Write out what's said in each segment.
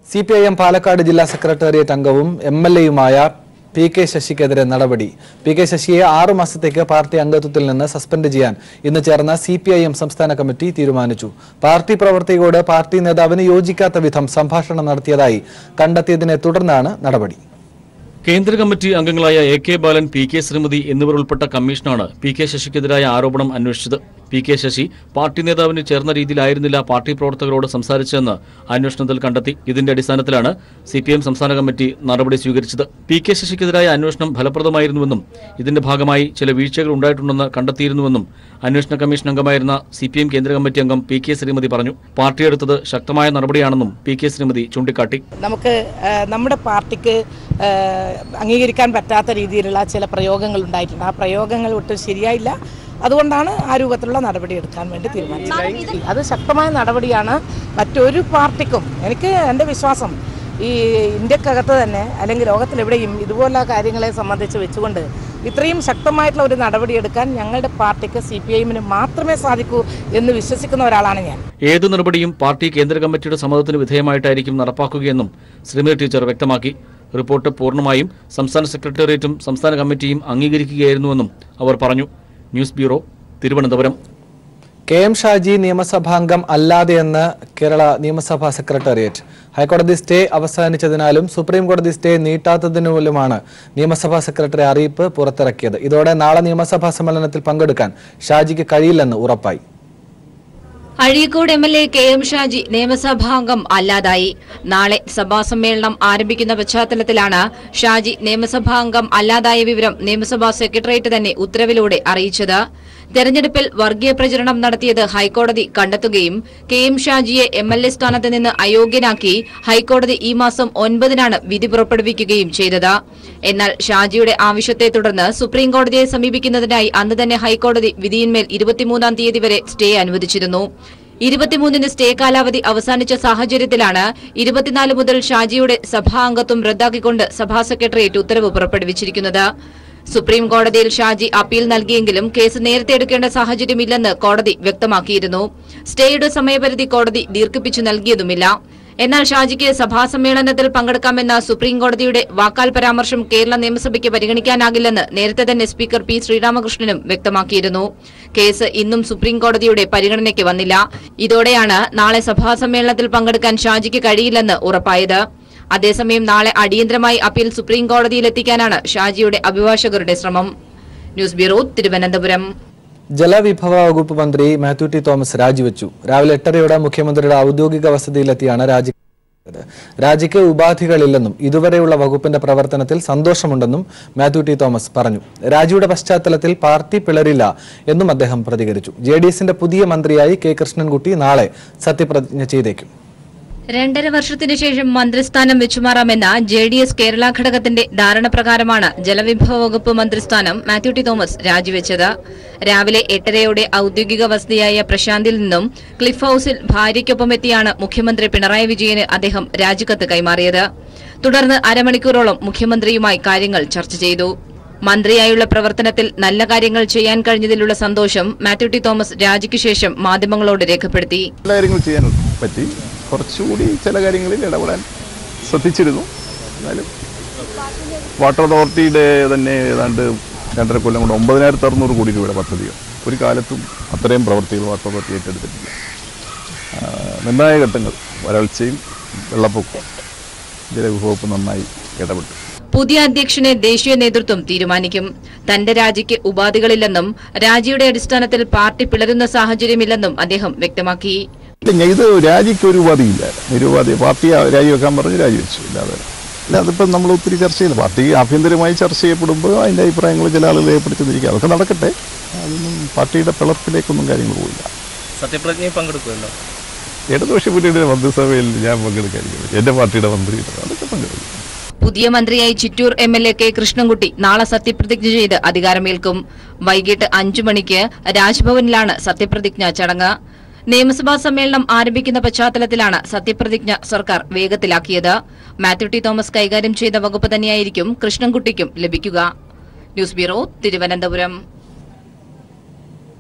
C P I M Palakkad ജില്ലാ secretariat അംഗവും M L എയുമായ പി കെ ശശിക്കെതിരെ നടപടി പി കെ ശശിയെ ആറു മാസത്തേക്ക് പാർട്ടി അംഗത്വത്തിൽ നിന്ന് സസ്പെൻഡ് ചെയ്യാൻ ഇന്ന് ചേർന്ന സി പി ഐ എം സംസ്ഥാന കമ്മിറ്റി തീരുമാനിച്ചു പാർട്ടി പ്രവർത്തകയോട് പാർട്ടി നേതാവിന് യോജിക്കാത്ത വിധം സംഭാഷണം നടത്തിയതായി കണ്ടെത്തിയതിനെ തുടർന്നാണ് നടപടി കേന്ദ്ര കമ്മിറ്റി അംഗങ്ങളായ A K Balan P K Sreemathi എന്നിവർ ഉൾപ്പെട്ട കമ്മീഷനാണ് പി കെ ശശിക്കെതിരായ ആരോപണം അന്വേഷിച്ചത് പി കെ ശശി പാർട്ടി നേതാവിന് ചേർന്ന രീതിയിലായിരുന്നില്ല പാർട്ടി പ്രവർത്തകരോട് സംസാരിച്ചതെന്ന് അന്വേഷണത്തിൽ കണ്ടെത്തി ഇതിന്റെ അടിസ്ഥാനത്തിലാണ് സി പി എം സംസ്ഥാന കമ്മിറ്റി നടപടി സ്വീകരിച്ചത് പി കെ ശശിക്കെതിരായ അന്വേഷണം ഫലപ്രദമായിരുന്നുവെന്നും ഇതിന്റെ ഭാഗമായി ചില വീഴ്ചകൾ ഉണ്ടായിട്ടുണ്ടെന്ന് കണ്ടെത്തിയിരുന്നുവെന്നും അന്വേഷണ കമ്മീഷൻ അംഗമായിരുന്ന സി പി എം കേന്ദ്ര കമ്മിറ്റി അംഗം പി കെ ശ്രീമതി പറഞ്ഞു പാർട്ടി എടുത്തത് ശക്തമായ നടപടിയാണെന്നും പി കെ ശ്രീമതി ചൂണ്ടിക്കാട്ടി നമുക്ക് ആ, നമ്മുടെ പാർട്ടിക്ക് ആ, അംഗീകരിക്കാൻ പറ്റാത്ത രീതിയിലുള്ള ചില പ്രയോഗങ്ങൾ ഉണ്ടായിട്ടുണ്ട് ആ പ്രയോഗങ്ങൾ ഒട്ടും ശരിയായില്ല അതുകൊണ്ടാണ് ആ രൂപത്തിലുള്ള നടപടി എടുക്കാൻ വേണ്ടി തീരുമാനിച്ചത് അത് ശക്തമായ നടപടിയാണ് മറ്റൊരു പാർട്ടിക്കും എനിക്ക് എൻ്റെ വിശ്വാസം ഈ ഇന്ത്യക്കകത്ത് തന്നെ അല്ലെങ്കിൽ ലോകത്തിലെവിടെയും ഇതുപോലുള്ള കാര്യങ്ങളെ സംബന്ധിച്ച് വെച്ചുകൊണ്ട് ഇത്രയും ശക്തമായിട്ടുള്ള ഒരു നടപടി എടുക്കാൻ ഞങ്ങളുടെ പാർട്ടിക്ക് സി പി ഐഎമ്മിന് മാത്രമേ സാധിക്കൂ എന്ന് വിശ്വസിക്കുന്ന ഒരാളാണ് ഞാൻ ഏത് നടപടിയും പാർട്ടി കേന്ദ്ര കമ്മിറ്റിയുടെ സമ്മതത്തിന് വിധേയമായിട്ടായിരിക്കും നടപ്പാക്കുകയെന്നും ശ്രീമതി ടീച്ചർ വ്യക്തമാക്കി റിപ്പോർട്ട് പൂർണ്ണമായും സംസ്ഥാന സെക്രട്ടേറിയറ്റും സംസ്ഥാന കമ്മിറ്റിയും അംഗീകരിക്കുകയായിരുന്നുവെന്നും അവർ പറഞ്ഞു news bureau Thiruvananthapuram K M Shaji നിയമസഭാംഗം അല്ലാതെയെന്ന് കേരള നിയമസഭാ സെക്രട്ടേറിയറ്റ് ഹൈക്കോടതി സ്റ്റേ അവസാനിച്ചതിനാലും സുപ്രീം കോടതി സ്റ്റേ നീട്ടാത്തതിനുമൂലമാണ് നിയമസഭാ സെക്രട്ടറി അറിയിപ്പ് പുറത്തിറക്കിയത് ഇതോടെ നാളെ നിയമസഭാ സമ്മേളനത്തിൽ പങ്കെടുക്കാൻ ഷാജിക്ക് കഴിയില്ലെന്ന് ഉറപ്പായി Azhikode M L A K M Shaji നിയമസഭാംഗം അല്ലാതായി നാളെ സഭാ സമ്മേളനം ആരംഭിക്കുന്ന പശ്ചാത്തലത്തിലാണ് ഷാജി നിയമസഭാംഗം അല്ലാതായ വിവരം നിയമസഭാ സെക്രട്ടേറിയറ്റ് തന്നെ ഉത്തരവിലൂടെ അറിയിച്ചത് തെരഞ്ഞെടുപ്പിൽ വർഗീയ പ്രചരണം നടത്തിയത് ഹൈക്കോടതി കണ്ടെത്തുകയും കെ എം ഷാജിയെ എം എൽ എ സ്ഥാനത്ത് നിന്ന് അയോഗ്യനാക്കി ഹൈക്കോടതി ഈ മാസം ഒൻപതിനാണ് വിധി പുറപ്പെടുവിക്കുകയും ചെയ്തത് എന്നാൽ ഷാജിയുടെ ആവശ്യത്തെ തുടർന്ന് സുപ്രീം കോടതിയെ സമീപിക്കുന്നതിനായി അന്ന് തന്നെ ഹൈക്കോടതി വിധിയിന്മേൽ ഇരുപത്തിമൂന്നാം തീയതി വരെ സ്റ്റേ അനുവദിച്ചിരുന്നു ഇരുപത്തിമൂന്നിന് സ്റ്റേ കാലാവധി അവസാനിച്ച സാഹചര്യത്തിലാണ് ഇരുപത്തിനാല് മുതൽ ഷാജിയുടെ സഭാ അംഗത്വം റദ്ദാക്കിക്കൊണ്ട് സഭാ സെക്രട്ടേറിയറ്റ് ഉത്തരവ് പുറപ്പെടുവിച്ചിരിക്കുന്നത് സുപ്രീം കോടതിയിൽ ഷാജി അപ്പീൽ നൽകിയെങ്കിലും കേസ് നേരത്തെ എടുക്കേണ്ട സാഹചര്യമില്ലെന്ന് കോടതി വ്യക്തമാക്കിയിരുന്നു സ്റ്റേയുടെ സമയപരിധി കോടതി ദീർഘിപ്പിച്ചു നൽകിയതുമില്ല എന്നാൽ ഷാജിക്ക് സഭാ സമ്മേളനത്തിൽ പങ്കെടുക്കാമെന്ന സുപ്രീം കോടതിയുടെ വാക്കാൽ പരാമർശം കേരള നിയമസഭയ്ക്ക് പരിഗണിക്കാനാകില്ലെന്ന് നേരത്തെ തന്നെ സ്പീക്കർ പി ശ്രീരാമകൃഷ്ണനും വ്യക്തമാക്കിയിരുന്നു കേസ് ഇന്നും സുപ്രീം കോടതിയുടെ പരിഗണനയ്ക്ക് വന്നില്ല ഇതോടെയാണ് നാളെ സഭാ സമ്മേളനത്തിൽ പങ്കെടുക്കാൻ ഷാജിക്ക് കഴിയില്ലെന്ന് ഉറപ്പായത് അതേസമയം നാളെ അടിയന്തരമായി അപ്പീൽ സുപ്രീം കോടതിയിലെത്തിക്കാനാണ് ഷാജിയുടെ അഭിഭാഷകരുടെ ശ്രമം ന്യൂസ് ബ്യൂറോ തിരുവനന്തപുരം ജലവിഭവ വകുപ്പ് മന്ത്രി മാത്യു ടി തോമസ് രാജിവെച്ചു രാവിലെ എട്ടരയോടെ മുഖ്യമന്ത്രിയുടെ ഔദ്യോഗിക വസതിയിലെത്തിയാണ് രാജി രാജിക്ക് ഉപാധികളില്ലെന്നും ഇതുവരെയുള്ള വകുപ്പിന്റെ പ്രവർത്തനത്തിൽ സന്തോഷമുണ്ടെന്നും മാത്യു ടി തോമസ് പറഞ്ഞു രാജിയുടെ പശ്ചാത്തലത്തിൽ പാർട്ടി പിളരില്ല എന്നും അദ്ദേഹം പ്രതികരിച്ചു ജെ ഡി എസിന്റെ പുതിയ മന്ത്രിയായി കെ കൃഷ്ണൻകുട്ടി നാളെ സത്യപ്രതിജ്ഞ ചെയ്തേക്കും രണ്ടര വർഷത്തിനു ശേഷം മന്ത്രിസ്ഥാനം വെച്ചുമാറാമെന്ന ജെ ഡി എസ് കേരള ഘടകത്തിന്റെ ധാരണ പ്രകാരമാണ് ജലവിഭവ വകുപ്പ് മന്ത്രിസ്ഥാനം മാത്യു ടി തോമസ് രാജിവെച്ചത് രാവിലെ എട്ടരയോടെ ഔദ്യോഗിക വസതിയായ പ്രശാന്തിൽ നിന്നും ക്ലിഫ് ഹൌസിൽ ഭാര്യയ്ക്കൊപ്പം എത്തിയാണ് മുഖ്യമന്ത്രി പിണറായി വിജയന് അദ്ദേഹം രാജിക്കത്ത് കൈമാറിയത് തുടർന്ന് അരമണിക്കൂറോളം മുഖ്യമന്ത്രിയുമായി കാര്യങ്ങൾ ചർച്ച ചെയ്തു മന്ത്രിയായുള്ള പ്രവർത്തനത്തിൽ നല്ല കാര്യങ്ങൾ ചെയ്യാൻ കഴിഞ്ഞതിലുള്ള സന്തോഷം മാത്യു ടി തോമസ് രാജിക്കു ശേഷം മാധ്യമങ്ങളോട് രേഖപ്പെടുത്തി നല്ല കാര്യങ്ങൾ ചെയ്യാൻ പറ്റി കുറച്ചുകൂടി ചില കാര്യങ്ങളിൽ ഇടപെടാൻ ശ്രദ്ധിച്ചിരുന്നു എന്നാലും വാട്ടർ അതോറിറ്റിയുടെ തന്നെ ഏതാണ്ട് രണ്ടര കൊല്ലം കൊണ്ട് ഒമ്പതിനായിരത്തി അറുന്നൂറ് കോടി രൂപയുടെ പദ്ധതിയാണ് ഒരു കാലത്തും അത്രയും പ്രവൃത്തികൾ വാട്ടർ അതോറിറ്റി ഏറ്റെടുത്തിട്ടില്ല ആ, നിർണായക ഘട്ടങ്ങൾ വരൾച്ചയും വെള്ളപ്പൊക്കവും ജലവിഭവപ്പ് നന്നായി ഇടപെട്ടു പുതിയ അധ്യക്ഷനെ ദേശീയ നേതൃത്വം തീരുമാനിക്കും തന്റെ രാജിക്ക് ഉപാധികളില്ലെന്നും രാജിയുടെ അടിസ്ഥാനത്തിൽ പാർട്ടി പിളരുന്ന സാഹചര്യമില്ലെന്നും അദ്ദേഹം വ്യക്തമാക്കി ഇല്ല ഞാൻ ഇത് രാജിക്ക് ഒരു ഉപാധിയില്ല നിരുപാധി പാർട്ടി രാജിവെക്കാൻ പറഞ്ഞ് രാജിവെച്ചു ഇല്ലാതെ അല്ല അതിപ്പം നമ്മൾ ഒത്തിരി ചർച്ച ചെയ്യില്ല പാർട്ടി ആഭ്യന്തരമായി ചർച്ച ചെയ്യപ്പെടുമ്പോൾ അതിൻ്റെ അഭിപ്രായങ്ങൾ ചില ആളുകൾ രേഖപ്പെടുത്തുന്നിരിക്കുക അതൊക്കെ നടക്കട്ടെ അതൊന്നും പാർട്ടിയുടെ പിളർപ്പിലേക്കൊന്നും കാര്യങ്ങൾ പോയില്ല സത്യപ്രതിജ്ഞയിൽ പങ്കെടുക്കുമല്ലോ ഇടതുപക്ഷ മുന്നണിയുടെ മന്ത്രിസഭയിൽ ഞാൻ പങ്കെടുക്കാതിരിക്കുന്നത് എൻ്റെ പാർട്ടിയുടെ മന്ത്രി അതൊക്കെ പങ്കെടുക്കും പുതിയ മന്ത്രിയായി Chittur M L A K Krishnankutty നാളെ സത്യപ്രതിജ്ഞ ചെയ്ത് അധികാരമേൽക്കും വൈകിട്ട് അഞ്ചു മണിക്ക് രാജ്ഭവനിലാണ് സത്യപ്രതിജ്ഞാ ചടങ്ങ് നിയമസഭാ സമ്മേളനം ആരംഭിക്കുന്ന പശ്ചാത്തലത്തിലാണ് സത്യപ്രതിജ്ഞ സർക്കാർ വേഗത്തിലാക്കിയത് മാത്യു ടി തോമസ് കൈകാര്യം ചെയ്ത വകുപ്പ് തന്നെയായിരിക്കും കൃഷ്ണൻകുട്ടിക്കും ലഭിക്കുക ന്യൂസ് ബ്യൂറോ തിരുവനന്തപുരം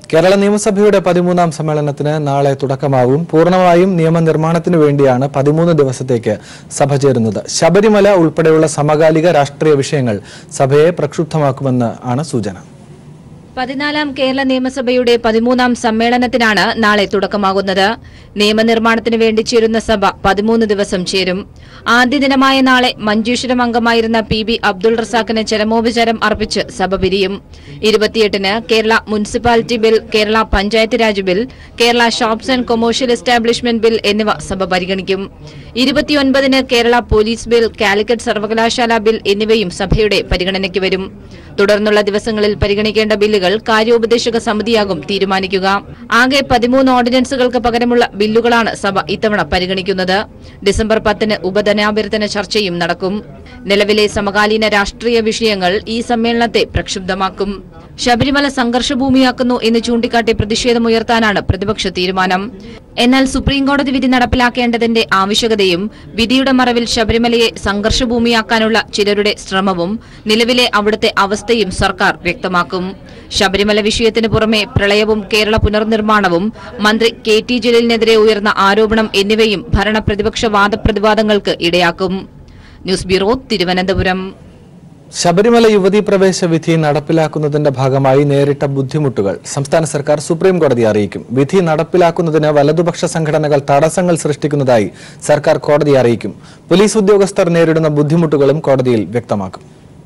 കേരള നിയമസഭയുടെ പതിമൂന്നാം സമ്മേളനത്തിന് നാളെ തുടക്കമാവും പൂർണ്ണമായും നിയമനിർമ്മാണത്തിനു വേണ്ടിയാണ് പതിമൂന്ന് ദിവസത്തേക്ക് സഭ ചേരുന്നത് ശബരിമല ഉൾപ്പെടെയുള്ള സമകാലിക രാഷ്ട്രീയ വിഷയങ്ങൾ സഭയെ പ്രക്ഷുബ്ധമാക്കുമെന്ന് ആണ് സൂചന പതിനാലാം കേരള നിയമസഭയുടെ പതിമൂന്നാം സമ്മേളനത്തിനാണ് നാളെ തുടക്കമാകുന്നത് നിയമനിർമ്മാണത്തിന് വേണ്ടി ചേരുന്ന സഭ പതിമൂന്ന് ദിവസം ചേരും ആദ്യ ദിനമായ നാളെ മഞ്ചേശ്വരം അംഗമായിരുന്ന പി ബി അബ്ദുൾ റസാഖിന് ചരമോപചാരം അർപ്പിച്ച് സഭ പിരിയും ഇരുപത്തിയെട്ടിന് Kerala municipality bill Kerala panchayat raj bill Kerala shops and commercial establishment bill എന്നിവ സഭ പരിഗണിക്കും ഇരുപത്തിയൊൻപതിന് കേരള പോലീസ് ബിൽ കാലിക്കറ്റ് സർവകലാശാല ബിൽ എന്നിവയും സഭയുടെ പരിഗണനയ്ക്ക് വരും തുടർന്നുള്ള ദിവസങ്ങളിൽ പരിഗണിക്കേണ്ട ബില്ലുകൾ കാര്യോപദേശക സമിതിയാകും തീരുമാനിക്കുക ആകെ പതിമൂന്ന് ഓർഡിനൻസുകൾക്ക് പകരമുള്ള ബില്ലുകളാണ് സഭ ഇത്തവണ പരിഗണിക്കുന്നത് ഡിസംബർ പത്തിന് ഉപധനാഭ്യർത്ഥന ചർച്ചയും നടക്കും നിലവിലെ സമകാലീന രാഷ്ട്രീയ വിഷയങ്ങൾ ഈ സമ്മേളനത്തെ പ്രക്ഷുബ്ധമാക്കും ശബരിമല സംഘർഷഭൂമിയാക്കുന്നു എന്ന് ചൂണ്ടിക്കാട്ടി പ്രതിഷേധമുയർത്താനാണ് പ്രതിപക്ഷ തീരുമാനം എന്നാൽ സുപ്രീംകോടതി വിധി നടപ്പിലാക്കേണ്ടതിന്റെ ആവശ്യകതയും വിധിയുടെ മറവിൽ ശബരിമലയെ സംഘർഷഭൂമിയാക്കാനുള്ള ചിലരുടെ ശ്രമവും നിലവിലെ അവിടുത്തെ അവസ്ഥയും സർക്കാർ വ്യക്തമാക്കും ശബരിമല വിഷയത്തിന് പുറമെ പ്രളയവും കേരള പുനർനിർമ്മാണവും മന്ത്രി കെ ടി ജലീലിനെതിരെ ഉയർന്ന ആരോപണം എന്നിവയും ഭരണ പ്രതിപക്ഷ വാദപ്രതിവാദങ്ങൾക്ക് ഇടയാക്കും ന്യൂസ് ബ്യൂറോ തിരുവനന്തപുരം ശബരിമല യുവതീ പ്രവേശ വിധി നടപ്പിലാക്കുന്നതിന്റെ ഭാഗമായി നേരിട്ട ബുദ്ധിമുട്ടുകൾ സംസ്ഥാന സർക്കാർ സുപ്രീം കോടതി അറിയിക്കും വിധി നടപ്പിലാക്കുന്നതിന് വലതുപക്ഷ സംഘടനകൾ തടസ്സങ്ങൾ സൃഷ്ടിക്കുന്നതായി സർക്കാർ കോടതിയെ അറിയിക്കും പോലീസ് ഉദ്യോഗസ്ഥർ നേരിടുന്ന ബുദ്ധിമുട്ടുകളും കോടതിയിൽ വ്യക്തമാക്കും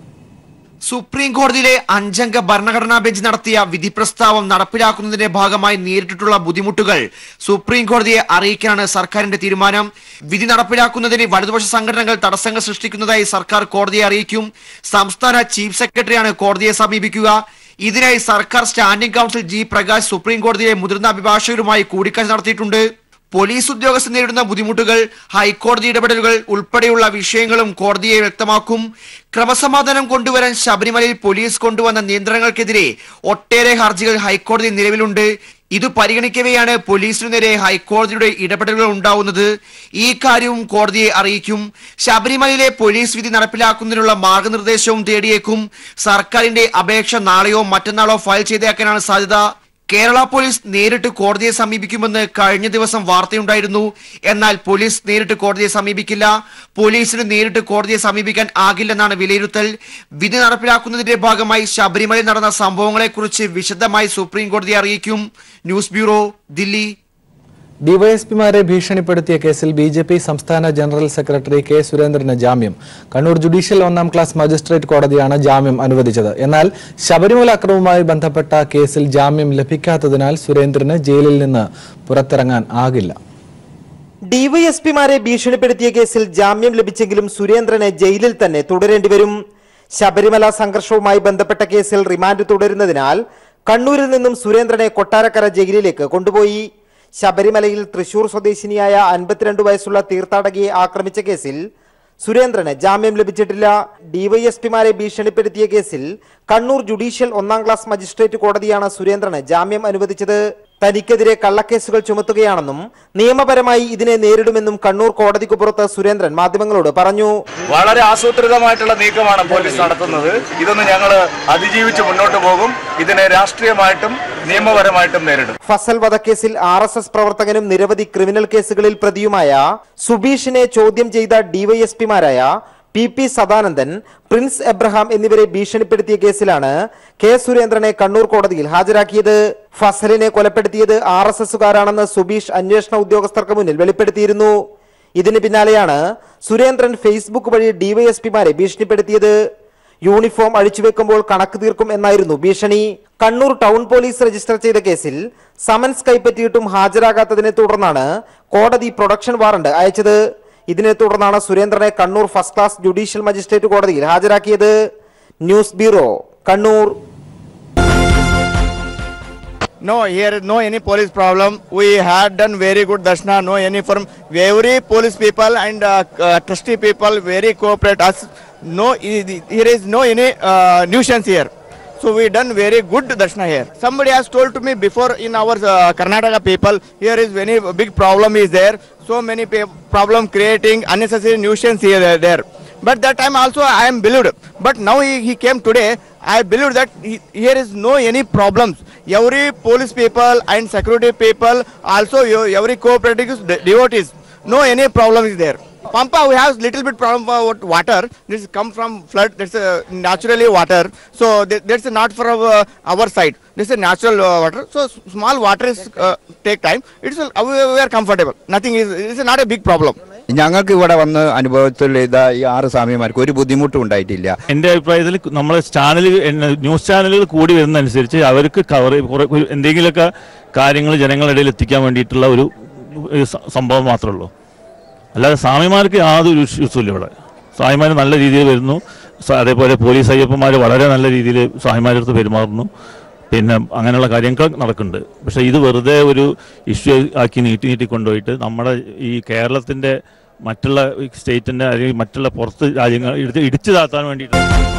സുപ്രീം കോടതിയിലെ അഞ്ചംഗ ഭരണഘടനാ ബെഞ്ച് നടത്തിയ വിധി പ്രസ്താവം നടപ്പിലാക്കുന്നതിന്റെ ഭാഗമായി നേരിട്ടിട്ടുള്ള ബുദ്ധിമുട്ടുകൾ സുപ്രീം കോടതിയെ അറിയിക്കാനാണ് സർക്കാരിന്റെ തീരുമാനം വിധി നടപ്പിലാക്കുന്നതിന് വലതുപക്ഷ സംഘടനകൾ തടസ്സങ്ങൾ സൃഷ്ടിക്കുന്നതായി സർക്കാർ കോടതിയെ അറിയിക്കും സംസ്ഥാന ചീഫ് സെക്രട്ടറിയാണ് കോടതിയെ സമീപിക്കുക ഇതിനായി സർക്കാർ standing council G Prakash supreme കോടതിയിലെ മുതിർന്ന അഭിഭാഷകരുമായി കൂടിക്കാഴ്ച നടത്തിയിട്ടുണ്ട് പോലീസ് ഉദ്യോഗസ്ഥർ നേരിടുന്ന ബുദ്ധിമുട്ടുകൾ ഹൈക്കോടതി ഇടപെടലുകൾ ഉൾപ്പെടെയുള്ള വിഷയങ്ങളും കോടതിയെ വ്യക്തമാക്കും ക്രമസമാധാനം കൊണ്ടുവരാൻ ശബരിമലയിൽ പോലീസ് കൊണ്ടുവന്ന നിയന്ത്രണങ്ങൾക്കെതിരെ ഒട്ടേറെ ഹർജികൾ ഹൈക്കോടതി നിലവിലുണ്ട് ഇത് പരിഗണിക്കവെയാണ് പോലീസിനു നേരെ ഹൈക്കോടതിയുടെ ഇടപെടലുകൾ ഉണ്ടാവുന്നത് ഈ കാര്യവും കോടതിയെ അറിയിക്കും ശബരിമലയിലെ പോലീസ് വിധി നടപ്പിലാക്കുന്നതിനുള്ള മാർഗനിർദ്ദേശവും തേടിയേക്കും സർക്കാരിന്റെ അപേക്ഷ നാളെയോ മറ്റന്നാളോ ഫയൽ ചെയ്തേക്കാനാണ് സാധ്യത കേരള പോലീസ് നേരിട്ട് കോടതിയെ സമീപിക്കുമെന്ന് കഴിഞ്ഞ ദിവസം വാർത്തയുണ്ടായിരുന്നു എന്നാൽ പോലീസ് നേരിട്ട് കോടതിയെ സമീപിക്കില്ല പോലീസിന് നേരിട്ട് കോടതിയെ സമീപിക്കാൻ ആകില്ലെന്നാണ് വിലയിരുത്തൽ വിധി നടപ്പിലാക്കുന്നതിന്റെ ഭാഗമായി ശബരിമലയിൽ നടന്ന സംഭവങ്ങളെക്കുറിച്ച് വിശദമായി സുപ്രീം കോടതിയെ അറിയിക്കും ന്യൂസ് ബ്യൂറോ ദില്ലി ഡിവൈഎസ്പിമാരെ ഭീഷണിപ്പെടുത്തിയ കേസിൽ ബി ജെ പി സംസ്ഥാന ജനറൽ സെക്രട്ടറി കെ സുരേന്ദ്രന് ജാമ്യം കണ്ണൂർ ജുഡീഷ്യൽ ഒന്നാം ക്ലാസ് മജിസ്ട്രേറ്റ് കോടതിയാണ് ജാമ്യം അനുവദിച്ചത് എന്നാൽ ശബരിമല അക്രമവുമായി ബന്ധപ്പെട്ട കേസിൽ ജാമ്യം ലഭിക്കാത്തതിനാൽ സുരേന്ദ്രന് ജയിലിൽ നിന്ന് പുറത്തിറങ്ങാൻ ആകില്ല ഡിവൈഎസ്പിമാരെ ഭീഷണിപ്പെടുത്തിയ കേസിൽ ജാമ്യം ലഭിച്ചെങ്കിലും സുരേന്ദ്രനെ ജയിലിൽ തന്നെ തുടരേണ്ടി വരും ശബരിമല സംഘർഷവുമായി ബന്ധപ്പെട്ട കേസിൽ റിമാൻഡ് തുടരുന്നതിനാൽ കണ്ണൂരിൽ നിന്നും സുരേന്ദ്രനെ കൊട്ടാരക്കര ജയിലിലേക്ക് കൊണ്ടുപോയി ശബരിമലയിൽ തൃശൂർ സ്വദേശിനിയായ അൻപത്തിരണ്ട് വയസ്സുള്ള തീർത്ഥാടകയെ ആക്രമിച്ച കേസിൽ സുരേന്ദ്രന് ജാമ്യം ലഭിച്ചിട്ടില്ല ഡിവൈഎസ്പിമാരെ ഭീഷണിപ്പെടുത്തിയ കേസിൽ കണ്ണൂർ ജുഡീഷ്യൽ ഒന്നാം ക്ലാസ് മജിസ്ട്രേറ്റ് കോടതിയാണ് സുരേന്ദ്രന് ജാമ്യം അനുവദിച്ചത് തനിക്കെതിരെ കള്ളക്കേസുകൾ ചുമത്തുകയാണെന്നും നിയമപരമായി ഇതിനെ നേരിടുമെന്നും കണ്ണൂർ കോടതിക്ക് പുറത്ത് സുരേന്ദ്രൻ മാധ്യമങ്ങളോട് പറഞ്ഞു വളരെ ആസൂത്രിതമായിട്ടുള്ള നീക്കമാണ് പോലീസ് നടത്തുന്നത് ഇതൊന്ന് ഞങ്ങൾ അതിജീവിച്ച് മുന്നോട്ട് പോകും ഇതിനെ രാഷ്ട്രീയമായിട്ടും നിയമപരമായിട്ടും നേരിടും ഫസൽ വധക്കേസിൽ ആർ എസ് എസ് പ്രവർത്തകനും നിരവധി ക്രിമിനൽ കേസുകളിൽ പ്രതിയുമായ സുബീഷിനെ ചോദ്യം ചെയ്ത ഡിവൈഎസ്പിമാരായ പി പി സദാനന്ദൻ പ്രിൻസ് എബ്രഹാം എന്നിവരെ ഭീഷണിപ്പെടുത്തിയ കേസിലാണ് കെ സുരേന്ദ്രനെ കണ്ണൂർ കോടതിയിൽ ഹാജരാക്കിയത് ഫസലിനെ കൊലപ്പെടുത്തിയത് ആർ എസ് എസുകാരാണെന്ന് സുബീഷ് അന്വേഷണ ഉദ്യോഗസ്ഥർക്ക് മുന്നിൽ വെളിപ്പെടുത്തിയിരുന്നു ഇതിന് പിന്നാലെയാണ് സുരേന്ദ്രൻ ഫേസ്ബുക്ക് വഴി ഡിവൈഎസ്പിമാരെ ഭീഷണിപ്പെടുത്തിയത് യൂണിഫോം അഴിച്ചുവെക്കുമ്പോൾ കണക്ക് തീർക്കും എന്നായിരുന്നു ഭീഷണി കണ്ണൂർ ടൗൺ പോലീസ് രജിസ്റ്റർ ചെയ്ത കേസിൽ സമൻസ് കൈപ്പറ്റിയിട്ടും ഹാജരാകാത്തതിനെ തുടർന്നാണ് കോടതി പ്രൊഡക്ഷൻ വാറണ്ട് അയച്ചത് ഇതിനെ തുടർന്നാണ് സുരേന്ദ്രനെ Kannur first class judicial magistrate കോടതിയിൽ ഹാജരാക്കിയത് news bureau Kannur No, here no any police problem. We had done very good darshana. No any from every police people and uh, uh, trustee people very cooperate us. No, i- here is no any uh, nuisance here. So we done very good darshana here. Somebody has told to me before in our uh, Karnataka people here is very big problem is there. So many pe- problem creating unnecessary nuisance here there. But that time also I am believed. But now he, he came today. I believe that he, here is no any problems. every police people and security people, also yo- every cooperative de- devotees, no any problem is there. Pampa, we have little bit problem for what- water. This come from flood. That's uh, naturally water. So that, that's not from uh, our side. This is natural uh, water. So s- small water is uh, take time. It's uh, we we are comfortable. Nothing is. It's not a big problem. ഞങ്ങൾക്ക് ഇവിടെ വന്ന് അനുഭവത്തിൽ ഇതാ ഈ ആറ് സ്വാമിമാർക്ക് ഒരു ബുദ്ധിമുട്ടും ഉണ്ടായിട്ടില്ല എൻ്റെ അഭിപ്രായത്തിൽ നമ്മളെ ചാനൽ ന്യൂസ് ചാനലുകൾ കൂടി വരുന്നതനുസരിച്ച് അവർക്ക് കവർ കുറെ ഒരു എന്തെങ്കിലുമൊക്കെ കാര്യങ്ങൾ ജനങ്ങളുടെ ഇടയിൽ എത്തിക്കാൻ വേണ്ടിയിട്ടുള്ള ഒരു ഒരു സ- സംഭവം മാത്രമേ ഉള്ളൂ അല്ലാതെ സ്വാമിമാർക്ക് യാതൊരു ഇഷ്യൂസും ഇല്ല ഇവിടെ സ്വാമിമാർ നല്ല രീതിയിൽ വരുന്നു സ- അതേപോലെ പോലീസ് അയ്യപ്പന്മാർ വളരെ നല്ല രീതിയിൽ സ്വാമിമാരുടെ അടുത്ത് പെരുമാറുന്നു പിന്നെ അങ്ങനെയുള്ള കാര്യങ്ങൾ നടക്കുന്നുണ്ട് പക്ഷേ ഇത് വെറുതെ ഒരു ഇഷ്യൂ ആക്കി നീട്ടി നീട്ടി കൊണ്ടുപോയിട്ട് നമ്മുടെ ഈ കേരളത്തിൻ്റെ മറ്റുള്ള സ്റ്റേറ്റിൻ്റെ അല്ലെങ്കിൽ മറ്റുള്ള പുറത്ത് രാജ്യങ്ങൾ ഇടിച്ച് ഇടിച്ചു താത്താൻ വേണ്ടിയിട്ട്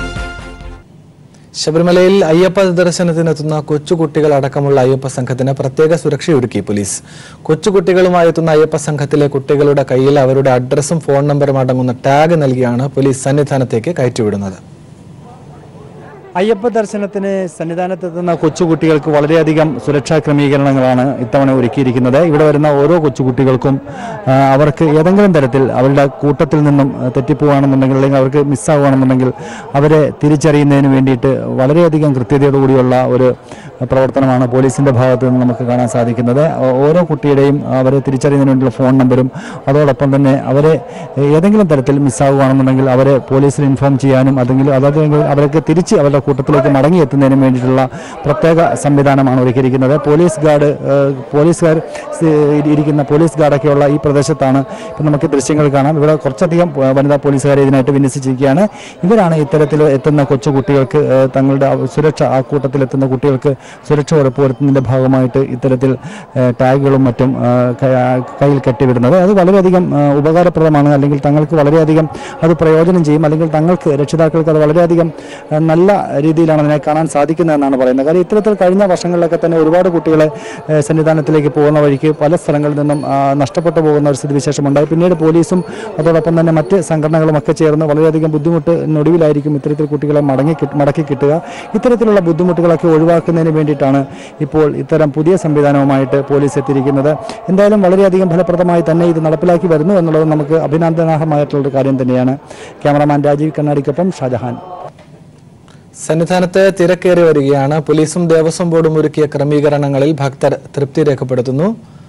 ശബരിമലയിൽ അയ്യപ്പ ദർശനത്തിനെത്തുന്ന കൊച്ചുകുട്ടികൾ അടക്കമുള്ള അയ്യപ്പ സംഘത്തിന് പ്രത്യേക സുരക്ഷയൊരുക്കി പോലീസ് കൊച്ചുകുട്ടികളുമായി എത്തുന്ന അയ്യപ്പ സംഘത്തിലെ കുട്ടികളുടെ കയ്യിൽ അവരുടെ അഡ്രസ്സും ഫോൺ നമ്പറും അടങ്ങുന്ന ടാഗ് നൽകിയാണ് പോലീസ് സന്നിധാനത്തേക്ക് കയറ്റിവിടുന്നത് അയ്യപ്പ ദർശനത്തിന് സന്നിധാനത്തെത്തുന്ന കൊച്ചുകുട്ടികൾക്ക് വളരെയധികം സുരക്ഷാ ക്രമീകരണങ്ങളാണ് ഇത്തവണ ഒരുക്കിയിരിക്കുന്നത് ഇവിടെ വരുന്ന ഓരോ കൊച്ചുകുട്ടികൾക്കും ആ, അവർക്ക് ഏതെങ്കിലും തരത്തിൽ അവരുടെ കൂട്ടത്തിൽ നിന്നും ആ, തെറ്റിപ്പോവുകയാണെന്നുണ്ടെങ്കിൽ അല്ലെങ്കിൽ അവർക്ക് മിസ്സാവുകയാണെന്നുണ്ടെങ്കിൽ അവരെ തിരിച്ചറിയുന്നതിന് വേണ്ടിയിട്ട് വളരെയധികം കൃത്യതയോടുകൂടിയുള്ള ഒരു പ്രവർത്തനമാണ് പോലീസിന്റെ ഭാഗത്ത് നിന്ന് നമുക്ക് കാണാൻ സാധിക്കുന്നത് ഓ- ഓരോ കുട്ടിയുടെയും അവരെ തിരിച്ചറിയുന്നതിന് വേണ്ടിയുള്ള ഫോൺ നമ്പരും അതോടൊപ്പം തന്നെ അവരെ ഏതെങ്കിലും തരത്തിൽ മിസ്സാവുകയാണെന്നുണ്ടെങ്കിൽ അവരെ പോലീസിൽ ഇൻഫോം ചെയ്യാനും അതെങ്കിലും അതല്ലെങ്കിൽ അവർക്ക് തിരിച്ച് അവരുടെ കൂട്ടത്തിലേക്ക് മടങ്ങി എത്തുന്നതിനും വേണ്ടിയിട്ടുള്ള പ്രത്യേക സംവിധാനമാണ് ഒരുക്കിയിരിക്കുന്നത് പോലീസ് ഗാർഡ് ഏഹ്, പോലീസുകാർ സ് ഇരിക്കുന്ന പോലീസ് ഗാർഡൊക്കെയുള്ള ഈ പ്രദേശത്താണ് ഇപ്പം നമുക്ക് ദൃശ്യങ്ങൾ കാണാം ഇവിടെ കുറച്ചധികം ഏഹ്, വനിതാ പോലീസുകാരെ ഇതിനായിട്ട് വിന്യസിച്ചിരിക്കുകയാണ് ഇവരാണ് ഇത്തരത്തിൽ എത്തുന്ന കൊച്ചു കുട്ടികൾക്ക് ഏഹ്, തങ്ങളുടെ ആ സുരക്ഷ ആ കൂട്ടത്തിൽ എത്തുന്ന കുട്ടികൾക്ക് സുരക്ഷ ഉറപ്പുവരുത്തുന്നതിൻ്റെ ഭാഗമായിട്ട് ഇത്തരത്തിൽ ഏഹ്, ടാഗുകളും മറ്റും ഏഹ്, ക- കയ്യിൽ കെട്ടിവിടുന്നത് അത് വളരെയധികം ഏഹ്, ഉപകാരപ്രദമാണ് അല്ലെങ്കിൽ തങ്ങൾക്ക് വളരെയധികം അത് പ്രയോജനം ചെയ്യും അല്ലെങ്കിൽ തങ്ങൾക്ക് രക്ഷിതാക്കൾക്ക് അത് വളരെയധികം ഏഹ്, നല്ല രീതിയിലാണ് അതിനെ കാണാൻ സാധിക്കുന്നതെന്നാണ് പറയുന്നത് കാര്യം ഇത്തരത്തിൽ കഴിഞ്ഞ വർഷങ്ങളിലൊക്കെ തന്നെ ഒരുപാട് കുട്ടികളെ ഏഹ്, സന്നിധാനത്തിലേക്ക് പോകുന്ന വഴിക്ക് പല സ്ഥലങ്ങളിൽ നിന്നും ആ, നഷ്ടപ്പെട്ടു പോകുന്ന ഒരു സ്ഥിതിവിശേഷമുണ്ടായി പിന്നീട് പോലീസും അതോടൊപ്പം തന്നെ മറ്റ് സംഘടനകളും ഒക്കെ ചേർന്ന് വളരെയധികം ബുദ്ധിമുട്ടിനൊടുവിലായിരിക്കും ഇത്തരത്തിൽ കുട്ടികളെ മടങ്ങി കിട്ട്- മടക്കി കിട്ടുക ഇത്തരത്തിലുള്ള ബുദ്ധിമുട്ടുകളൊക്കെ ഒഴിവാക്കുന്നതിന് വേണ്ടിയിട്ടാണ് ഇപ്പോൾ ഇത്തരം പുതിയ സംവിധാനവുമായിട്ട് പോലീസ് എത്തിയിരിക്കുന്നത് എന്തായാലും വളരെയധികം ഫലപ്രദമായി തന്നെ ഇത് നടപ്പിലാക്കി വരുന്നു എന്നുള്ളത് നമുക്ക് അഭിനന്ദനാർഹമായിട്ടുള്ളൊരു കാര്യം തന്നെയാണ് ക്യാമറാമാൻ രാജീവ് കണ്ണാടിക്കൊപ്പം ഷാജഹാൻ സന്നിധാനത്ത് തിരക്കേറി വരികയാണ് പോലീസും ദേവസ്വം ബോർഡും ഒരുക്കിയ ക്രമീകരണങ്ങളിൽ ഭക്തർ തൃപ്തി രേഖപ്പെടുത്തുന്നു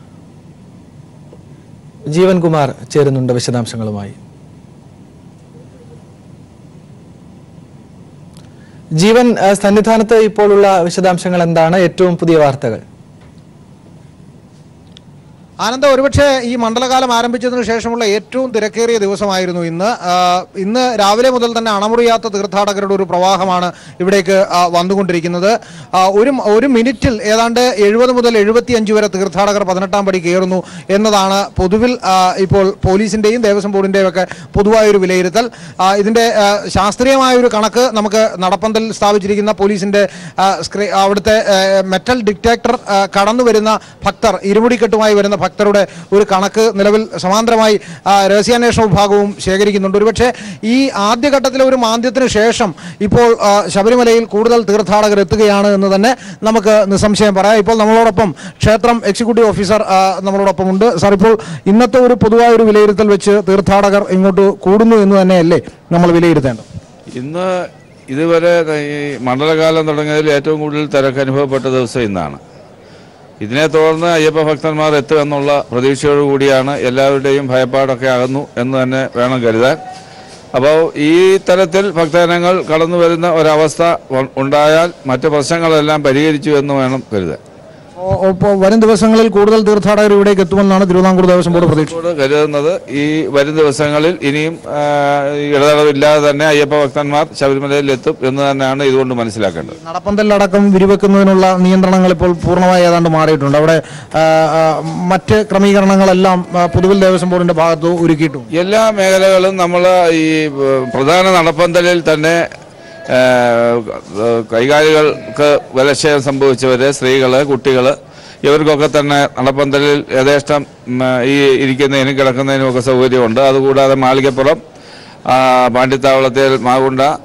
ജീവൻകുമാർ ചേരുന്നുണ്ട് വിശദാംശങ്ങളുമായി ജീവൻ ആ, സന്നിധാനത്ത് ഇപ്പോഴുള്ള വിശദാംശങ്ങൾ എന്താണ് ഏറ്റവും പുതിയ വാർത്തകൾ ആനന്ദ ഒരുപക്ഷെ ഈ മണ്ഡലകാലം ആരംഭിച്ചതിനു ശേഷമുള്ള ഏറ്റവും തിരക്കേറിയ ദിവസമായിരുന്നു ഇന്ന് ആ, ഇന്ന് രാവിലെ മുതൽ തന്നെ അണമുറിയാത്ത തീർത്ഥാടകരുടെ ഒരു പ്രവാഹമാണ് ഇവിടേക്ക് ആ, വന്നുകൊണ്ടിരിക്കുന്നത് ആ, ഒരു ഒരു മിനിറ്റിൽ ഏതാണ്ട് എഴുപത് മുതൽ എഴുപത്തിയഞ്ച് വരെ തീർത്ഥാടകർ പതിനെട്ടാം പടി കയറുന്നു എന്നതാണ് പൊതുവിൽ ആ, ഇപ്പോൾ പോലീസിന്റെയും ദേവസ്വം ബോർഡിന്റെയും ഒക്കെ പൊതുവായൊരു വിലയിരുത്തൽ ആ, ഇതിന്റെ ആ, ശാസ്ത്രീയമായ ഒരു കണക്ക് നമുക്ക് നടപ്പന്തൽ സ്ഥാപിച്ചിരിക്കുന്ന പോലീസിന്റെ ആ, സ്ക്രീ- അവിടുത്തെ ആ, മെറ്റൽ ഡിറ്റക്ടർ ആ, കടന്നു വരുന്ന ഭക്തർ ഇരുമുടിക്കെട്ടുമായി വരുന്ന ഭക്തരുടെ ഒരു കണക്ക് നിലവിൽ സമാന്തരമായി ആ, രഹസ്യാന്വേഷണ വിഭാഗവും ശേഖരിക്കുന്നുണ്ട് ഒരുപക്ഷെ ഈ ആദ്യഘട്ടത്തിലെ ഒരു മാന്ദ്യത്തിന് ശേഷം ഇപ്പോൾ ആ, ശബരിമലയിൽ കൂടുതൽ തീർത്ഥാടകർ എത്തുകയാണ് എന്ന് തന്നെ നമുക്ക് നിസ്സംശയം പറയാം ഇപ്പോൾ നമ്മളോടൊപ്പം ക്ഷേത്രം എക്സിക്യൂട്ടീവ് ഓഫീസർ ആ, നമ്മളോടൊപ്പം ഉണ്ട് സാർ ഇപ്പോൾ ഇന്നത്തെ ഒരു പൊതുവായ ഒരു വിലയിരുത്തൽ വെച്ച് തീർത്ഥാടകർ ഇങ്ങോട്ട് കൂടുന്നു എന്ന് തന്നെയല്ലേ നമ്മൾ വിലയിരുത്തേണ്ടത് ഇന്ന് ഇതുവരെ ഈ മണ്ഡലകാലം തുടങ്ങിയതിൽ ഏറ്റവും കൂടുതൽ തിരക്ക് അനുഭവപ്പെട്ട ദിവസം ഇന്നാണ് ഇതിനെ തുടർന്ന് അയ്യപ്പ ഭക്തന്മാർ എത്തുമെന്നുള്ള പ്രതീക്ഷയോടുകൂടിയാണ് എല്ലാവരുടെയും ഭയപ്പാടൊക്കെ അകന്നു എന്ന് തന്നെ വേണം കരുതാൻ അപ്പോൾ ഈ തരത്തിൽ ഭക്തജനങ്ങൾ കടന്നു വരുന്ന ഒരവസ്ഥ ഉ- ഉണ്ടായാൽ മറ്റ് പ്രശ്നങ്ങളെല്ലാം പരിഹരിച്ചു എന്ന് വേണം കരുതാൻ ഇപ്പോൾ വരും ദിവസങ്ങളിൽ കൂടുതൽ തീർത്ഥാടകർ ഇവിടേക്ക് എത്തുമെന്നാണ് തിരുവിതാംകൂർ ദേവസ്വം ബോർഡ് പ്രതീക്ഷ ബോർഡ് കരുതുന്നത് ഈ വരും ദിവസങ്ങളിൽ ഇനിയും ആ, ഇടതടവില്ലാതെ തന്നെ അയ്യപ്പ ഭക്തന്മാർ ശബരിമലയിൽ എത്തും എന്ന് തന്നെയാണ് ഇതുകൊണ്ട് മനസ്സിലാക്കേണ്ടത് നടപ്പന്തലിലടക്കം വിരിവെക്കുന്നതിനുള്ള നിയന്ത്രണങ്ങൾ ഇപ്പോൾ പൂർണ്ണമായി ഏതാണ്ട് മാറിയിട്ടുണ്ട് അവിടെ ആ, ആ, മറ്റ് ക്രമീകരണങ്ങളെല്ലാം ആ, പൊതുവിൽ ദേവസ്വം ബോർഡിന്റെ ഭാഗത്ത് ഒരുക്കിയിട്ടുണ്ട് എല്ലാ മേഖലകളും നമ്മൾ ഈ ഏഹ്, പ്രധാന നടപ്പന്തലിൽ തന്നെ ഏഹ്, കൈകാലികൾക്ക് ബലക്ഷയം സംഭവിച്ചവര് സ്ത്രീകള് കുട്ടികള് ഇവർക്കൊക്കെ തന്നെ നടപ്പന്തലിൽ യഥേഷ്ടം ഉം, ഈ ഇരിക്കുന്നതിനും കിടക്കുന്നതിനും ഒക്കെ സൗകര്യമുണ്ട് അതുകൂടാതെ മാളികപ്പുറം ആ, പാണ്ടിത്താവളത്തിൽ മാവുണ്ട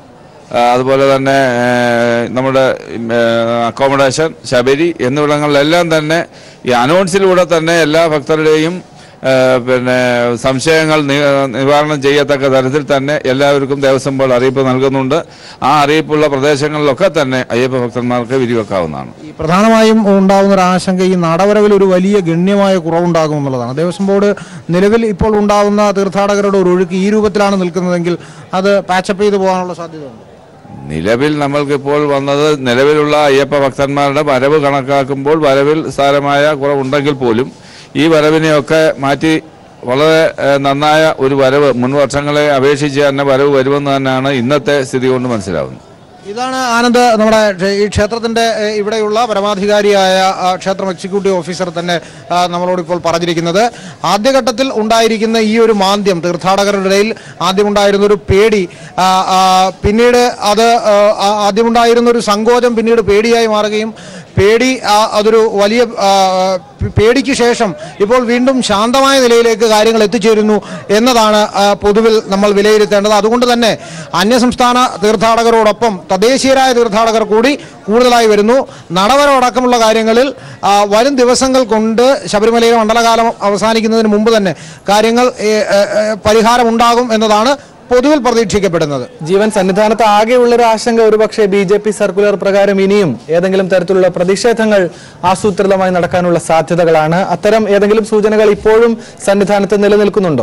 ആ, അതുപോലെ തന്നെ ഏ, നമ്മുടെ അക്കോമഡേഷൻ ശബരി എന്നിവിടങ്ങളിലെല്ലാം തന്നെ ഈ അനൗൺസിലൂടെ തന്നെ എല്ലാ ഭക്തരുടെയും ഏ, പിന്നെ സംശയങ്ങൾ നി- നിവാരണം ചെയ്യത്തക്ക തരത്തിൽ തന്നെ എല്ലാവർക്കും ദേവസ്വം ബോർഡ് അറിയിപ്പ് നൽകുന്നുണ്ട് ആ അറിയിപ്പുള്ള പ്രദേശങ്ങളിലൊക്കെ തന്നെ അയ്യപ്പ ഭക്തന്മാർക്ക് വിരിവെക്കാവുന്നതാണ് ഈ പ്രധാനമായും ഉണ്ടാകുന്ന ഒരു ആശങ്ക ഈ നടവരവിൽ ഒരു വലിയ ഗണ്യമായ കുറവുണ്ടാകും എന്നുള്ളതാണ് ദേവസ്വം ബോർഡ് നിലവിൽ ഇപ്പോൾ ഉണ്ടാകുന്ന തീർത്ഥാടകരുടെ ഒരു ഒഴുക്ക് ഈ രൂപത്തിലാണ് നിൽക്കുന്നതെങ്കിൽ അത് പാച്ചപ്പ് ചെയ്തു പോകാനുള്ള സാധ്യതയുണ്ട് നിലവിൽ നമ്മൾക്കിപ്പോൾ വന്നത് നിലവിലുള്ള അയ്യപ്പ ഭക്തന്മാരുടെ വരവ് കണക്കാക്കുമ്പോൾ വരവിൽ സാരമായ കുറവുണ്ടെങ്കിൽ പോലും ഈ വരവിനെയൊക്കെ മാറ്റി വളരെ ഏഹ്, നന്നായ ഒരു വരവ് മുൻ വർഷങ്ങളെ അപേക്ഷിച്ച് തന്നെ വരവ് വരുമെന്ന് തന്നെയാണ് ഇന്നത്തെ സ്ഥിതി കൊണ്ട് മനസ്സിലാവുന്നത് ഇതാണ് ആനന്ദ് നമ്മുടെ ക്ഷേ- ഈ ക്ഷേത്രത്തിന്റെ ഏഹ്, ഇവിടെയുള്ള പരമാധികാരിയായ ആ, ക്ഷേത്രം എക്സിക്യൂട്ടീവ് ഓഫീസർ തന്നെ ആ, നമ്മളോട് ഇപ്പോൾ പറഞ്ഞിരിക്കുന്നത് ആദ്യഘട്ടത്തിൽ ഉണ്ടായിരിക്കുന്ന ഈ ഒരു മാന്ദ്യം തീർത്ഥാടകരുടെ ഇടയിൽ ആദ്യമുണ്ടായിരുന്ന ഒരു പേടി ആ, ആ, പിന്നീട് അത് ആ, ആ, ആദ്യമുണ്ടായിരുന്ന ഒരു സങ്കോചം പിന്നീട് പേടിയായി മാറുകയും പേടി ആ, അതൊരു വലിയ ആ, പ് പേടിക്ക് ശേഷം ഇപ്പോൾ വീണ്ടും ശാന്തമായ നിലയിലേക്ക് കാര്യങ്ങൾ എത്തിച്ചേരുന്നു എന്നതാണ് ആ, പൊതുവിൽ നമ്മൾ വിലയിരുത്തേണ്ടത് അതുകൊണ്ട് തന്നെ അന്യസംസ്ഥാന തീർത്ഥാടകരോടൊപ്പം തദ്ദേശീയരായ തീർത്ഥാടകർ കൂടി കൂടുതലായി വരുന്നു നടവരം അടക്കമുള്ള കാര്യങ്ങളിൽ ആ, വരും ദിവസങ്ങൾ കൊണ്ട് ശബരിമലയിലെ മണ്ഡലകാലം അവസാനിക്കുന്നതിന് മുമ്പ് തന്നെ കാര്യങ്ങൾ ഏ, ഏ, ഏ, പരിഹാരമുണ്ടാകും എന്നതാണ് പൊതുവിൽ പ്രതീക്ഷിക്കപ്പെടുന്നത് ജീവൻ സന്നിധാനത്ത് ആകെയുള്ള ഒരു ആശങ്ക ഒരുപക്ഷെ ബി ജെ പി സർക്കുലർ പ്രകാരം ഇനിയും ഏതെങ്കിലും തരത്തിലുള്ള പ്രതിഷേധങ്ങൾ ആസൂത്രിതമായി നടക്കാനുള്ള സാധ്യതകളാണ് അത്തരം ഏതെങ്കിലും സൂചനകൾ ഇപ്പോഴും സന്നിധാനത്ത് നിലനിൽക്കുന്നുണ്ടോ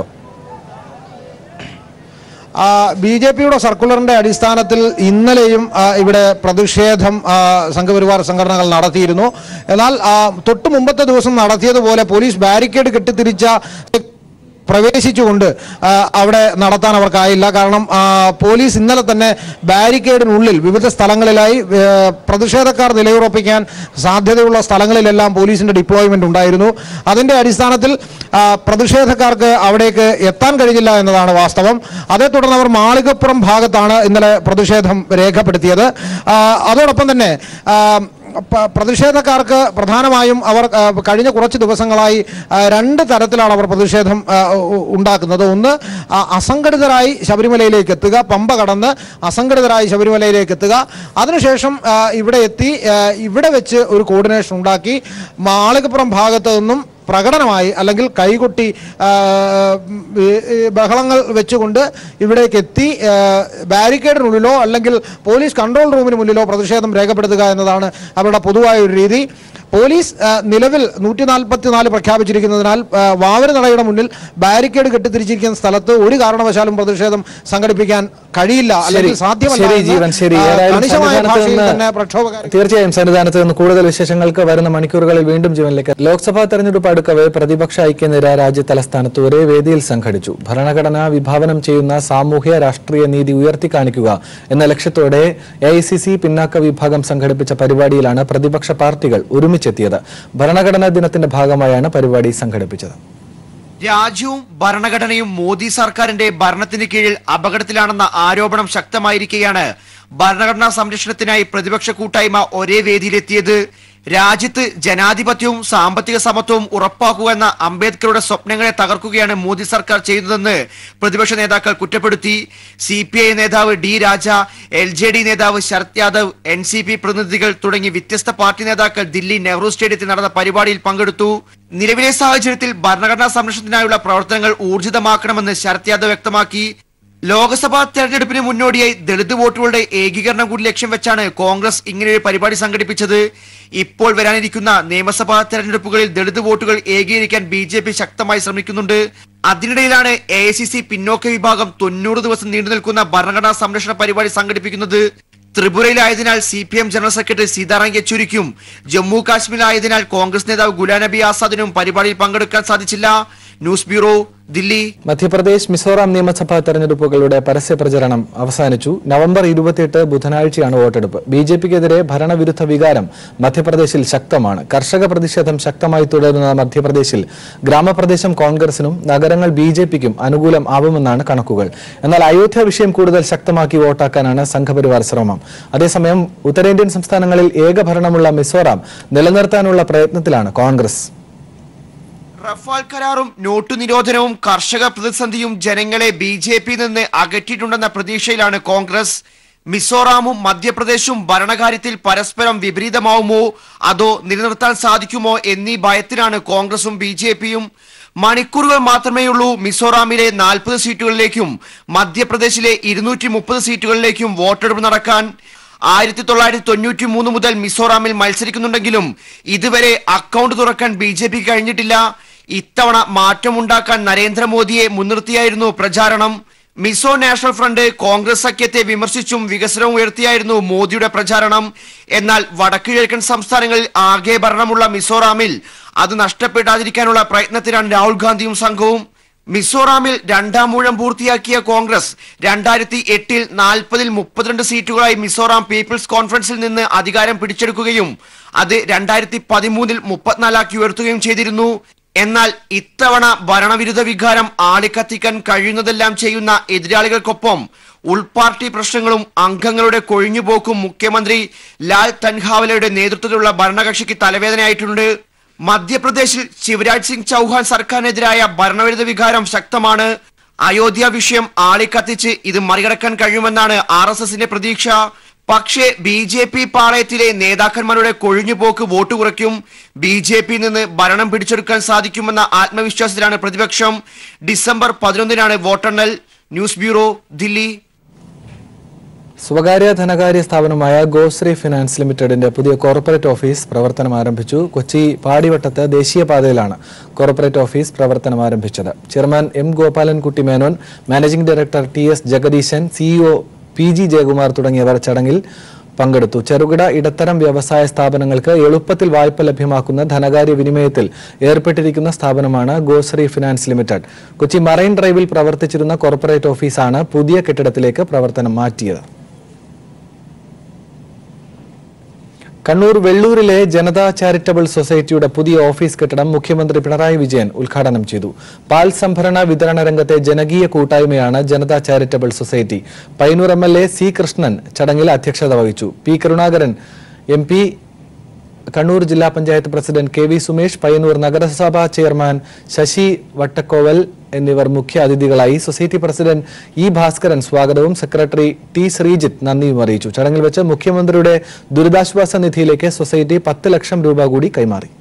ബി ജെ പിയുടെ സർക്കുലറിന്റെ അടിസ്ഥാനത്തിൽ ഇന്നലെയും ആ, ഇവിടെ പ്രതിഷേധം ആ, സംഘപരിവാർ സംഘടനകൾ നടത്തിയിരുന്നു എന്നാൽ ആ, തൊട്ടു മുമ്പത്തെ ദിവസം നടത്തിയതുപോലെ പോലീസ് ബാരിക്കേഡ് കെട്ടിത്തിരിച്ച പ്രവേശിച്ചുകൊണ്ട് ആ, അവിടെ നടത്താൻ അവർക്കായില്ല കാരണം ആ, പോലീസ് ഇന്നലെ തന്നെ ബാരിക്കേഡിനുള്ളിൽ വിവിധ സ്ഥലങ്ങളിലായി ഏ, പ്രതിഷേധക്കാർ നിലയുറപ്പിക്കാൻ സാധ്യതയുള്ള സ്ഥലങ്ങളിലെല്ലാം പോലീസിന്റെ ഡിപ്ലോയ്മെന്റ് ഉണ്ടായിരുന്നു അതിന്റെ അടിസ്ഥാനത്തിൽ ആ, പ്രതിഷേധക്കാർക്ക് അവിടേക്ക് എത്താൻ കഴിഞ്ഞില്ല എന്നതാണ് വാസ്തവം അതേ തുടർന്ന് അവർ മാളികപ്പുറം ഭാഗത്താണ് ഇന്നലെ പ്രതിഷേധം രേഖപ്പെടുത്തിയത് ആ, അതോടൊപ്പം തന്നെ ആ, പ- പ്രതിഷേധക്കാർക്ക് പ്രധാനമായും അവർ ആ, കഴിഞ്ഞ കുറച്ച് ദിവസങ്ങളായി ആ, രണ്ട് തരത്തിലാണ് അവർ പ്രതിഷേധം ആ, ഉ- ഉണ്ടാക്കുന്നത് ഒന്ന് ആ, അസംഘടിതരായി ശബരിമലയിലേക്ക് എത്തുക പമ്പ കടന്ന് അസംഘടിതരായി ശബരിമലയിലേക്ക് എത്തുക അതിനുശേഷം ആ, ഇവിടെ എത്തി ആ, ഇവിടെ വെച്ച് ഒരു കോർഡിനേഷൻ ഉണ്ടാക്കി മാളികപ്പുറം ഭാഗത്ത് നിന്നും പ്രകടനമായി അല്ലെങ്കിൽ കൈകൊട്ടി ആ, ഈ, ഈ ബഹളങ്ങൾ വെച്ചുകൊണ്ട് ഇവിടേക്ക് എത്തി ആ, ബാരിക്കേഡിനുള്ളിലോ അല്ലെങ്കിൽ പോലീസ് കൺട്രോൾ റൂമിന് മുന്നിലോ പ്രതിഷേധം രേഖപ്പെടുത്തുക എന്നതാണ് അവരുടെ പൊതുവായ ഒരു രീതി പോലീസ് ആ, നിലവിൽ നൂറ്റി നാൽപ്പത്തി നാല് പ്രഖ്യാപിച്ചിരിക്കുന്നതിനാൽ ആ, വാവര് നടയുടെ മുന്നിൽ ബാരിക്കേഡ് കെട്ടിത്തിരിച്ചിരിക്കുന്ന സ്ഥലത്ത് ഒരു കാരണവശാലും പ്രതിഷേധം സംഘടിപ്പിക്കാൻ കഴിയില്ല അല്ലെങ്കിൽ ശരി, സാധ്യമല്ല ശരി എന്ന്, ജീവൻ ശരി ആ, ഏതായാലും കണിശമായ സന്നിധാനത്ത് ഭാഷയിൽ നിന്ന് തന്നെ പ്രക്ഷോഭകാരി തീർച്ചയായും സന്നിധാനത്ത് നിന്ന് കൂടുതൽ വിശേഷങ്ങൾക്ക് വരുന്ന മണിക്കൂറുകളിൽ വീണ്ടും ജീവനിലേക്ക് ലോക്സഭാ തെരഞ്ഞെടുപ്പ് അടുക്കവെ പ്രതിപക്ഷ ഐക്യനിര രാജ്യ തലസ്ഥാനത്ത് ഒരേ വേദിയിൽ സംഘടിച്ചു ഭരണഘടന വിഭാവനം ചെയ്യുന്ന സാമൂഹ്യ രാഷ്ട്രീയ നീതി ഉയർത്തി കാണിക്കുക എന്ന ലക്ഷ്യത്തോടെ എ ഐ സി സി പിന്നാക്ക വിഭാഗം സംഘടിപ്പിച്ച പരിപാടിയിലാണ് പ്രതിപക്ഷ പാർട്ടികൾ ഒരുമിച്ചെത്തിയത് ഭരണഘടനാ ദിനത്തിന്റെ ഭാഗമായാണ് പരിപാടി സംഘടിപ്പിച്ചത് രാജ്യവും ഭരണഘടനയും മോദി സർക്കാരിന്റെ ഭരണത്തിന് കീഴിൽ അപകടത്തിലാണെന്ന ആരോപണം ശക്തമായിരിക്കെയാണ് ഭരണഘടനാ സംരക്ഷണത്തിനായി പ്രതിപക്ഷ കൂട്ടായ്മ ഒരേ വേദിയിലെത്തിയത് രാജ്യത്ത് ജനാധിപത്യവും സാമ്പത്തിക സമത്വവും ഉറപ്പാക്കുക എന്ന അംബേദ്കറുടെ സ്വപ്നങ്ങളെ തകർക്കുകയാണ് മോദി സർക്കാർ ചെയ്യുന്നതെന്ന് പ്രതിപക്ഷ നേതാക്കൾ കുറ്റപ്പെടുത്തി സി പി ഐ നേതാവ് D Raja L J D നേതാവ് Sharad Yadav N C P പ്രതിനിധികൾ തുടങ്ങി വ്യത്യസ്ത പാർട്ടി നേതാക്കൾ ദില്ലി നെഹ്റു സ്റ്റേഡിയത്തിൽ നടന്ന പരിപാടിയിൽ പങ്കെടുത്തു നിലവിലെ സാഹചര്യത്തിൽ ഭരണഘടനാ സംരക്ഷണത്തിനായുള്ള പ്രവർത്തനങ്ങൾ ഊർജിതമാക്കണമെന്ന് ശരത് യാദവ് വ്യക്തമാക്കി ലോക്സഭാ തെരഞ്ഞെടുപ്പിന് മുന്നോടിയായി ദളിത് വോട്ടുകളുടെ ഏകീകരണം കൂടി ലക്ഷ്യം വെച്ചാണ് കോൺഗ്രസ് ഇങ്ങനെയൊരു പരിപാടി സംഘടിപ്പിച്ചത് ഇപ്പോൾ വരാനിരിക്കുന്ന നിയമസഭാ തെരഞ്ഞെടുപ്പുകളിൽ ദളിത് വോട്ടുകൾ ഏകീകരിക്കാൻ ബി ജെ പി ശക്തമായി ശ്രമിക്കുന്നുണ്ട് അതിനിടയിലാണ് എ ഐ സി സി പിന്നോക്ക വിഭാഗം തൊണ്ണൂറ് ദിവസം നീണ്ടു നിൽക്കുന്ന ഭരണഘടനാ സംരക്ഷണ പരിപാടി സംഘടിപ്പിക്കുന്നത് ത്രിപുരയിലായതിനാൽ C P M general secretary Sitaram യെച്ചൂരിക്കും ജമ്മു കാശ്മീരിലായതിനാൽ കോൺഗ്രസ് നേതാവ് ഗുലാം നബി ആസാദിനും പരിപാടിയിൽ പങ്കെടുക്കാൻ സാധിച്ചില്ല ന്യൂസ് ബ്യൂറോ ദില്ലി മധ്യപ്രദേശ് മിസോറാം നിയമസഭാ തെരഞ്ഞെടുപ്പുകളുടെ പരസ്യ പ്രചരണം അവസാനിച്ചു നവംബർ ഇരുപത്തിയെട്ട് ബുധനാഴ്ചയാണ് വോട്ടെടുപ്പ് ബി ജെ പിക്കെതിരെ ഭരണവിരുദ്ധ വികാരം മധ്യപ്രദേശിൽ ശക്തമാണ് കർഷക പ്രതിഷേധം ശക്തമായി തുടരുന്ന മധ്യപ്രദേശിൽ ഗ്രാമപ്രദേശം കോൺഗ്രസിനും നഗരങ്ങൾ ബി ജെ പിക്കും അനുകൂലം ആവുമെന്നാണ് കണക്കുകൾ എന്നാൽ അയോധ്യ വിഷയം കൂടുതൽ ശക്തമാക്കി വോട്ടാക്കാനാണ് സംഘപരിവാർ ശ്രമം അതേസമയം ഉത്തരേന്ത്യൻ സംസ്ഥാനങ്ങളിൽ ഏകഭരണമുള്ള മിസോറാം നിലനിർത്താനുള്ള പ്രയത്നത്തിലാണ് കോൺഗ്രസ് റഫാൽ കരാറും നോട്ടു നിരോധനവും കർഷക പ്രതിസന്ധിയും ജനങ്ങളെ ബി ജെ പി നിന്ന് അകറ്റിയിട്ടുണ്ടെന്ന പ്രതീക്ഷയിലാണ് കോൺഗ്രസ് മിസോറാമും മധ്യപ്രദേശും ഭരണകാര്യത്തിൽ പരസ്പരം വിപരീതമാവുമോ അതോ നിലനിർത്താൻ സാധിക്കുമോ എന്നീ ഭയത്തിലാണ് കോൺഗ്രസും ബി ജെ പിയും മണിക്കൂറുകൾ മാത്രമേയുള്ളൂ മിസോറാമിലെ നാൽപ്പത് സീറ്റുകളിലേക്കും മധ്യപ്രദേശിലെ ഇരുന്നൂറ്റി മുപ്പത് സീറ്റുകളിലേക്കും വോട്ടെടുപ്പ് നടക്കാൻ ആയിരത്തി തൊള്ളായിരത്തി തൊണ്ണൂറ്റി മൂന്ന് മുതൽ മിസോറാമിൽ മത്സരിക്കുന്നുണ്ടെങ്കിലും ഇതുവരെ അക്കൗണ്ട് തുറക്കാൻ ബി ജെ പി കഴിഞ്ഞിട്ടില്ല ഇത്തവണ മാറ്റമുണ്ടാക്കാൻ നരേന്ദ്രമോദിയെ മുൻനിർത്തിയായിരുന്നു പ്രചാരണം മിസോ നാഷണൽ ഫ്രണ്ട് കോൺഗ്രസ് സഖ്യത്തെ വിമർശിച്ചും വികസനവും ഉയർത്തിയായിരുന്നു മോദിയുടെ പ്രചാരണം എന്നാൽ വടക്കു കിഴക്കൻ സംസ്ഥാനങ്ങളിൽ ആകെ ഭരണമുള്ള മിസോറാമിൽ അത് നഷ്ടപ്പെടാതിരിക്കാനുള്ള പ്രയത്നത്തിലാണ് രാഹുൽ ഗാന്ധിയും സംഘവും മിസോറാമിൽ രണ്ടാം ഊഴം പൂർത്തിയാക്കിയ കോൺഗ്രസ് രണ്ടായിരത്തി എട്ടിൽ നാൽപ്പതിൽ മുപ്പത്തിരണ്ട് സീറ്റുകളായി മിസോറാം പീപ്പിൾസ് കോൺഫറൻസിൽ നിന്ന് അധികാരം പിടിച്ചെടുക്കുകയും അത് രണ്ടായിരത്തി പതിമൂന്നിൽ മുപ്പത്തിനാലാക്കി ഉയർത്തുകയും ചെയ്തിരുന്നു എന്നാൽ ഇത്തവണ ഭരണവിരുദ്ധ വികാരം ആളിക്കത്തിക്കാൻ കഴിയുന്നതെല്ലാം ചെയ്യുന്ന എതിരാളികൾക്കൊപ്പം ഉൾപാർട്ടി പ്രശ്നങ്ങളും അംഗങ്ങളുടെ കൊഴിഞ്ഞുപോക്കും മുഖ്യമന്ത്രി ലാൽ തൻഹാവലയുടെ നേതൃത്വത്തിലുള്ള ഭരണകക്ഷിക്ക് തലവേദനയായിട്ടുണ്ട് മധ്യപ്രദേശിൽ ശിവരാജ് സിംഗ് ചൗഹാൻ സർക്കാരിനെതിരായ ഭരണവിരുദ്ധ വികാരം ശക്തമാണ് അയോധ്യ വിഷയം ആളിക്കത്തിച്ച് ഇത് മറികടക്കാൻ കഴിയുമെന്നാണ് ആർ എസ് എസിന്റെ പ്രതീക്ഷ പക്ഷേ ബി ജെ പി പാളയത്തിലെ നേതാക്കന്മാരുടെ കൊഴിഞ്ഞുപോക്ക് വോട്ട് കുറയ്ക്കും ബി ജെ പിയിൽ നിന്ന് ഭരണം പിടിച്ചെടുക്കാൻ സാധിക്കുമെന്ന ആത്മവിശ്വാസത്തിലാണ് പ്രതിപക്ഷം ഡിസംബർ പതിനൊന്നിനാണ് വോട്ടെണ്ണൽ ന്യൂസ് ബ്യൂറോ ദില്ലി സ്വകാര്യ ധനകാര്യ സ്ഥാപനമായ ഗോശ്രീ ഫിനാൻസ് ലിമിറ്റഡിന്റെ പുതിയ കോർപ്പറേറ്റ് ഓഫീസ് പ്രവർത്തനം ആരംഭിച്ചു കൊച്ചി പാടിവട്ടത്ത് ദേശീയപാതയിലാണ് കോർപ്പറേറ്റ് ഓഫീസ് പ്രവർത്തനം ആരംഭിച്ചത് chairman M Gopalankutty Menon managing director T S Jagadeesan CEO P G Jayakumar തുടങ്ങിയവർ ചടങ്ങിൽ പങ്കെടുത്തു ചെറുകിട ഇടത്തരം വ്യവസായ സ്ഥാപനങ്ങൾക്ക് എളുപ്പത്തിൽ വായ്പ ലഭ്യമാക്കുന്ന ധനകാര്യ വിനിമയത്തിൽ ഏർപ്പെട്ടിരിക്കുന്ന സ്ഥാപനമാണ് Goshree finance limited Kochi marine ഡ്രൈവിൽ പ്രവർത്തിച്ചിരുന്ന കോർപ്പറേറ്റ് ഓഫീസാണ് പുതിയ കെട്ടിടത്തിലേക്ക് പ്രവർത്തനം മാറ്റിയത് കണ്ണൂർ വെള്ളൂരിലെ ജനതാ ചാരിറ്റബിൾ സൊസൈറ്റിയുടെ പുതിയ ഓഫീസ് കെട്ടിടം മുഖ്യമന്ത്രി പിണറായി വിജയൻ ഉദ്ഘാടനം ചെയ്തു പാൽ സംഭരണ വിതരണ രംഗത്തെ ജനകീയ കൂട്ടായ്മയാണ് Janatha charitable society Payyanur M L A C Krishnan ചടങ്ങിൽ അധ്യക്ഷത വഹിച്ചു P Karunakaran M P Kannur ജില്ലാ panchayat president K V Sumesh Payyanur നഗരസഭാ ചെയർമാൻ ശശി വട്ടക്കോവൽ എന്നിവർ മുഖ്യ അതിഥികളായി സൊസൈറ്റി പ്രസിഡന്റ് ഇ ഭാസ്കരൻ സ്വാഗതവും സെക്രട്ടറി ടി ശ്രീജിത്ത് നന്ദിയും അറിയിച്ചു ചടങ്ങിൽ വെച്ച് മുഖ്യമന്ത്രിയുടെ ദുരിതാശ്വാസ നിധിയിലേക്ക് സൊസൈറ്റി പത്ത് ലക്ഷം രൂപ കൂടി കൈമാറി